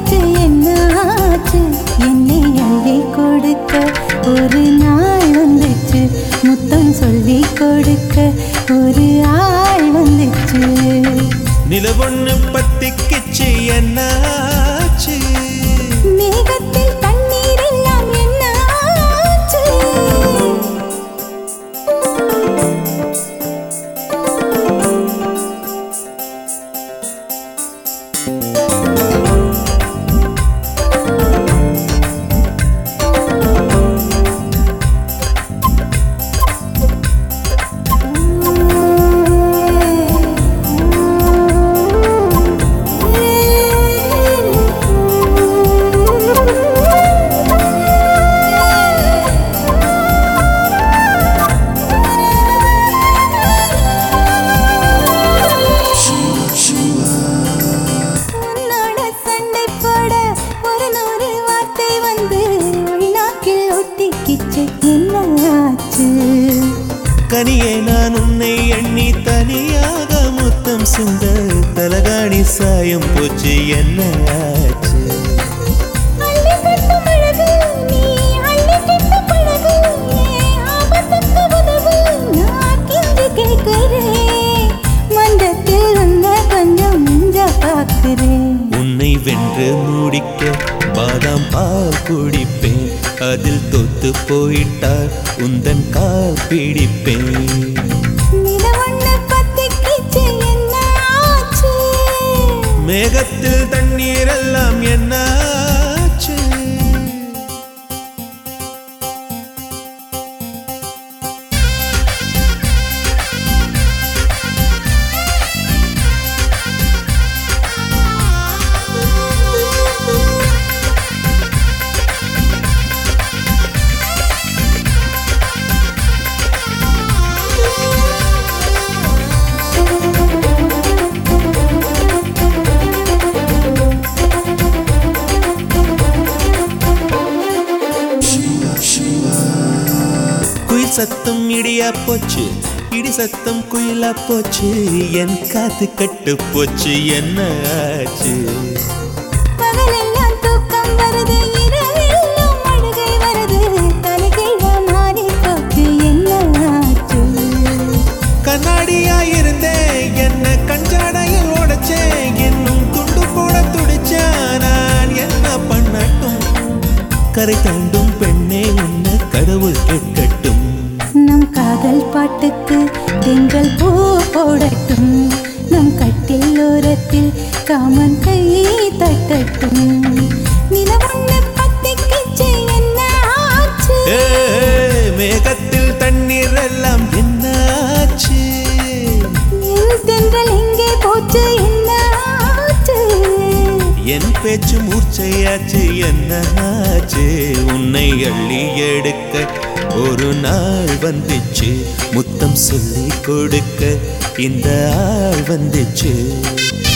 பத்திக்கிச்சு என்ன ஆச்சு என்னை அள்ளி கொடுக்க ஒரு நாள் வந்துச்சு முத்தம் சொல்லி கொடுக்க ஒரு ஆள் வந்துச்சு நிலவொன்னு பத்திக்கிச்சு என்னாச்சு மேகத்தில் தண்ணீர் எல்லாம் என்ன ஆச்சு உன்னோட சண்டை போட ஒரு நூறு வார்த்தை வந்து உள்நாக்கில் ஒட்டிக்கிச்சு என்ன ஆச்சு கனியே நான் உன்னை எண்ணி தனியாக முத்தம் சிந்த தலகாணி சாயம் போச்சு என்ன ஆச்சு அள்ளி கட்டும் அழகு நீ அள்ளி கட்டும் பழகு ஏன் ஆபத்துக்கு உதவு நான் கெஞ்சி கேட்கிறேன் மந்தத்தில் உன்னை கொஞ்சம் மிஞ்ச பார்க்கிறேன் உன்னை வென்று முடிக்க பாதாம் பால் குடிப்பேன் அதில் தொத்து போயிட்டால் உந்தன் கால் பிடிப்பேன் நிலவொன்னு பத்திக்கிச்சு என்ன ஆச்சு மேகத்தில் தண்ணீர் எல்லாம் என்னாச்சு குயில் சத்தம் இடியா போச்சு இடி சத்தம் குயிலா போச்சு என் காத்து கட்டு போச்சு என்ன ஆச்சு பகலெல்லாம் தூக்கம் வருது இரவெல்லாம் அழுகை வருது தலைகீழா மாறி போச்சு என்ன ஆச்சு கண்ணாடியா இருந்தேன் என்ன கஞ்சாடையில் உடைச்சேன் இன்னும் துண்டு போட துடிச்சேன் நான் என்ன பண்ணட்டும் கரை தாண்டும் பெண்ணே உன்னை கடவுள் கேட்கட்டும் நம் காதல் பாட்டுக்கு திங்கள் பூ போடட்டும் நம் கட்டில் ஓரத்தில் காமன் கை தட்டட்டும் நிலவொன்னு பத்திக்கிச்சு என்ன ஆச்சு ஏ, மேகத்தில் தண்ணீர் எல்லாம் என்னாச்சு என் தென்றல் எங்கே போச்சு என்ன ஆச்சு என் பேச்சு மூர்ச்சையாச்சு என்ன ஆச்சு உன்னை அள்ளி எடுக்க ஒரு நாள் வந்துச்சு முத்தம் சொல்லி கொடுக்க இந்த ஆள் வந்துச்சு